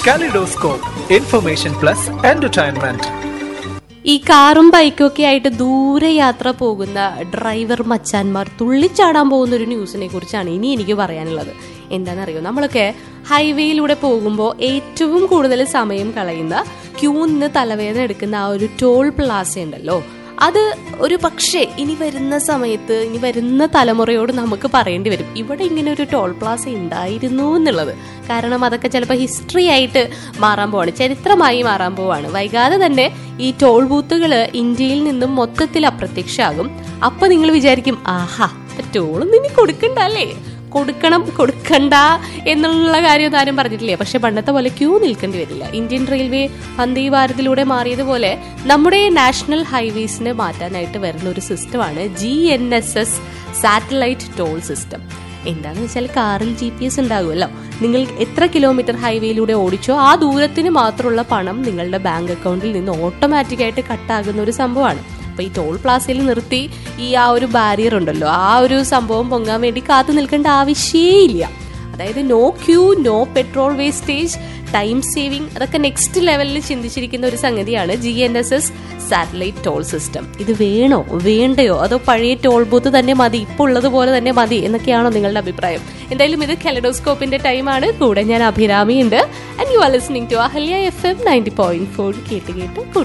kaleidoscope information plus entertainment ഈ കാറും ബൈക്കും ഒക്കെ ആയിട്ട് ദൂരെ യാത്ര പോകുന്ന ഡ്രൈവർ മച്ചാന്മാർ തുള്ളിച്ചാടാൻ പോകുന്ന ഒരു ന്യൂസിനെ കുറിച്ചാണ് ഇനി എനിക്ക് പറയാനുള്ളത് എന്താണെന്നറിയോ നമ്മളൊക്കെ ഹൈവേയിലൂടെ പോകുമ്പോൾ ഏറ്റവും കൂടുതൽ സമയം കളയുന്ന ക്യൂ നിന്ന് തലവേദന എടുക്കുന്ന ആ ഒരു ടോൾ പ്ലാസ ഉണ്ടല്ലോ അത് ഒരു പക്ഷേ ഇനി വരുന്ന സമയത്ത് ഇനി വരുന്ന തലമുറയോട് നമുക്ക് പറയേണ്ടി വരും ഇവിടെ ഇങ്ങനെ ഒരു ടോൾ പ്ലാസ ഉണ്ടായിരുന്നു എന്നുള്ളത് കാരണം അതൊക്കെ ചിലപ്പോൾ ഹിസ്റ്ററി ആയിട്ട് മാറാൻ പോവാണ് ചരിത്രമായി മാറാൻ പോവാണ് വൈകാതെ തന്നെ ഈ ടോൾ ബൂത്തുകൾ ഇന്ത്യയിൽ നിന്നും മൊത്തത്തിൽ അപ്രത്യക്ഷമാകും അപ്പൊ നിങ്ങൾ വിചാരിക്കും ആഹാ ടോളൊന്നും ഇനി കൊടുക്കണ്ട അല്ലേ കൊടുക്കണം കൊടുക്കണ്ട എന്നുള്ള കാര്യം ആരും പറഞ്ഞിട്ടില്ലേ പക്ഷെ പണ്ടത്തെ പോലെ ക്യൂ നിൽക്കേണ്ടി വരില്ല ഇന്ത്യൻ റെയിൽവേ വന്ദേ ഭാരതിലൂടെ മാറിയതുപോലെ നമ്മുടെ നാഷണൽ ഹൈവേസിന് മാറ്റാനായിട്ട് വരുന്ന ഒരു സിസ്റ്റമാണ് G N S S satellite toll system എന്താണെന്ന് വെച്ചാൽ കാറിൽ ജി പി എസ് ഉണ്ടാകുമല്ലോ നിങ്ങൾ എത്ര കിലോമീറ്റർ ഹൈവേയിലൂടെ ഓടിച്ചോ ആ ദൂരത്തിന് മാത്രമുള്ള പണം നിങ്ങളുടെ ബാങ്ക് അക്കൗണ്ടിൽ നിന്ന് ഓട്ടോമാറ്റിക്കായിട്ട് കട്ടാകുന്ന ഒരു സംഭവമാണ് അപ്പൊ ഈ ടോൾ പ്ലാസയിൽ നിർത്തി ഈ ആ ഒരു ബാരിയർ ഉണ്ടല്ലോ ആ ഒരു സംഭവം പൊങ്ങാൻ വേണ്ടി കാത്തു നിൽക്കേണ്ട ആവശ്യമേ ഇല്ല അതായത് no queue no petrol wastage time saving അതൊക്കെ നെക്സ്റ്റ് ലെവലിൽ ചിന്തിച്ചിരിക്കുന്ന ഒരു സംഗതിയാണ് G N S S satellite toll system ഇത് വേണോ വേണ്ടയോ അതോ പഴയ ടോൾ ബൂത്ത് തന്നെ മതി ഇപ്പോൾ ഉള്ളതുപോലെ തന്നെ മതി എന്നൊക്കെയാണോ നിങ്ങളുടെ അഭിപ്രായം എന്തായാലും ഇത് കെലഡോസ്കോപ്പിന്റെ ടൈമാണ് കൂടെ ഞാൻ അഭിരാമി ഉണ്ട് and you are listening to Ahalya F M ninety point four കേട്ട് കേട്ട്